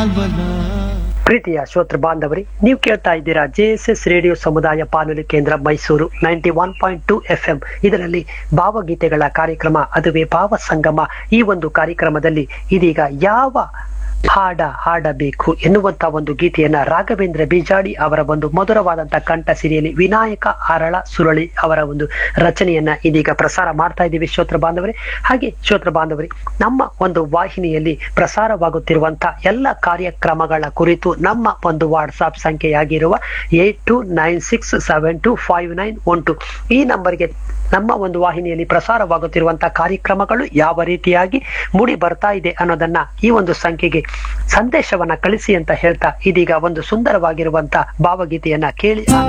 ಸಾಲ್ವನ ಪ್ರೀತಿಯ ಶ್ರೋತೃ ಬಾಂಧವರಿ ನೀವು ಕೇಳ್ತಾ ಇದ್ದೀರಾ ಜೆಎಸ್ಎಸ್ ರೇಡಿಯೋ ಸಮುದಾಯ ಬಾನುಲಿ ಕೇಂದ್ರ Mysuru ninety one point two F M ಇದರಲ್ಲಿ ಭಾವಗೀತೆಗಳ ಕಾರ್ಯಕ್ರಮ ಅದುವೇ ಭಾವ ಸಂಗಮ ಈ ಒಂದು ಕಾರ್ಯಕ್ರಮದಲ್ಲಿ ಇದೀಗ ಯಾವ ಹಾಡ ಹಾಡಬೇಕು ಎನ್ನುವಂತ ಒಂದು ಗೀತೆಯನ್ನ ರಾಘವೇಂದ್ರ ಬಿಜಾಡಿ ಅವರ ಒಂದು ಮಧುರವಾದಂತಹ ಕಂಠ ಸಿರಿಯಲ್ಲಿ ವಿನಾಯಕ ಅರಳ ಸುರಳಿ ಅವರ ಒಂದು ರಚನೆಯನ್ನ ಇದೀಗ ಪ್ರಸಾರ ಮಾಡ್ತಾ ಇದ್ದೀವಿ ಶ್ರೋತ್ರ ಬಾಂಧವರೇ ಹಾಗೆ ಶ್ರೋತ್ರ ಬಾಂಧವರೇ ನಮ್ಮ ಒಂದು ವಾಹಿನಿಯಲ್ಲಿ ಪ್ರಸಾರವಾಗುತ್ತಿರುವಂತ ಎಲ್ಲ ಕಾರ್ಯಕ್ರಮಗಳ ಕುರಿತು ನಮ್ಮ ಒಂದು ವಾಟ್ಸಾಪ್ ಸಂಖ್ಯೆಯಾಗಿರುವ eight two nine six seven two five nine one two ಈ ನಂಬರ್ಗೆ ನಮ್ಮ ಒಂದು ವಾಹಿನಿಯಲ್ಲಿ ಪ್ರಸಾರವಾಗುತ್ತಿರುವಂತಹ ಕಾರ್ಯಕ್ರಮಗಳು ಯಾವ ರೀತಿಯಾಗಿ ಮೂಡಿ ಬರ್ತಾ ಇದೆ ಅನ್ನೋದನ್ನ ಈ ಒಂದು ಸಂಖ್ಯೆಗೆ ಸಂದೇಶವನ್ನ ಕಳಿಸಿ ಅಂತ ಹೇಳ್ತಾ ಇದೀಗ ಒಂದು ಸುಂದರವಾಗಿರುವಂತ ಭಾವಗೀತೆಯನ್ನ ಕೇಳಿ